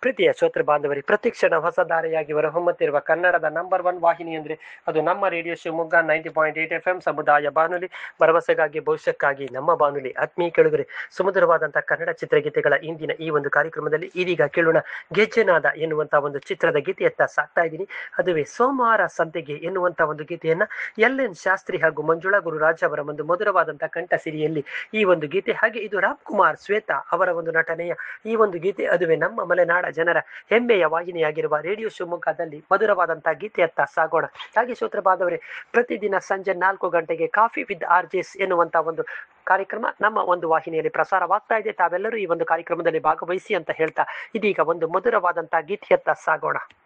ಪ್ರೀತಿಯ ಶ್ರೋತೃ ಬಾಂಧವರಿ ಪ್ರತಿಕ್ಷಣ ಹೊಸ ದಾರಿಯಾಗಿ ಹೊಮ್ಮುತ್ತಿರುವ ಕನ್ನಡದ ನಂಬರ್ ಒನ್ ವಾಹಿನಿ ಅಂದ್ರೆ ಅದು ನಮ್ಮ radio Shivamogga ninety point eight F M ಸಮುದಾಯ ಬಾನುಲಿ ಭರವಸೆಗಾಗಿ ಭವಿಷ್ಯಕ್ಕಾಗಿ ನಮ್ಮ ಬಾನುಲಿ ಆತ್ಮೀಯ ಕೆಳಗರೆ ಸುಮಧುರವಾದಂತಹ ಕನ್ನಡ ಚಿತ್ರಗೀತೆಗಳ ಇಂದಿನ ಈ ಒಂದು ಕಾರ್ಯಕ್ರಮದಲ್ಲಿ ಇದೀಗ ಕೇಳೋಣ ಗೆಜ್ಜೆನಾದ ಎನ್ನುವಂತಹ ಒಂದು ಚಿತ್ರದ ಗೀತೆಯತ್ತ ಸಾಕ್ತಾ ಇದ್ದೀನಿ ಅದುವೇ ಸೋಮವಾರ ಸಂತೆಗೆ ಎನ್ನುವಂತ ಒಂದು ಗೀತೆಯನ್ನ ಎಲ್ ಎನ್ ಶಾಸ್ತ್ರಿ ಹಾಗೂ ಮಂಜುಳಾ ಗುರುರಾಜ್ ಅವರ ಒಂದು ಮಧುರವಾದಂತಹ ಕಂಠ ಸಿರಿಯಲ್ಲಿ ಈ ಒಂದು ಗೀತೆ ಹಾಗೆ ಇದು ರಾಮ್ ಕುಮಾರ್ ಶ್ವೇತಾ ಅವರ ಒಂದು ನಟನೆಯ ಈ ಒಂದು ಗೀತೆ ಅದುವೇ ನಮ್ಮ ಮಲೆನಾಡ ಜನರ ಹೆಮ್ಮೆಯ ವಾಹಿನಿಯಾಗಿರುವ ರೇಡಿಯೋ ಶಿವಮೊಗ್ಗದಲ್ಲಿ ಮಧುರವಾದಂತಹ ಗೀತೆಯತ್ತ ಸಾಗೋಣ ಹಾಗೆ ಶ್ರೋತ್ರ ಬಾಂಧವರೇ ಪ್ರತಿದಿನ ಸಂಜೆ ನಾಲ್ಕು ಗಂಟೆಗೆ ಕಾಫಿ ವಿತ್ ಆರ್ಜೆಸ್ ಎನ್ನುವಂತ ಒಂದು ಕಾರ್ಯಕ್ರಮ ನಮ್ಮ ಒಂದು ವಾಹಿನಿಯಲ್ಲಿ ಪ್ರಸಾರವಾಗ್ತಾ ಇದೆ ತಾವೆಲ್ಲರೂ ಈ ಒಂದು ಕಾರ್ಯಕ್ರಮದಲ್ಲಿ ಭಾಗವಹಿಸಿ ಅಂತ ಹೇಳ್ತಾ ಇದೀಗ ಒಂದು ಮಧುರವಾದಂತಹ ಗೀತೆಯತ್ತ ಸಾಗೋಣ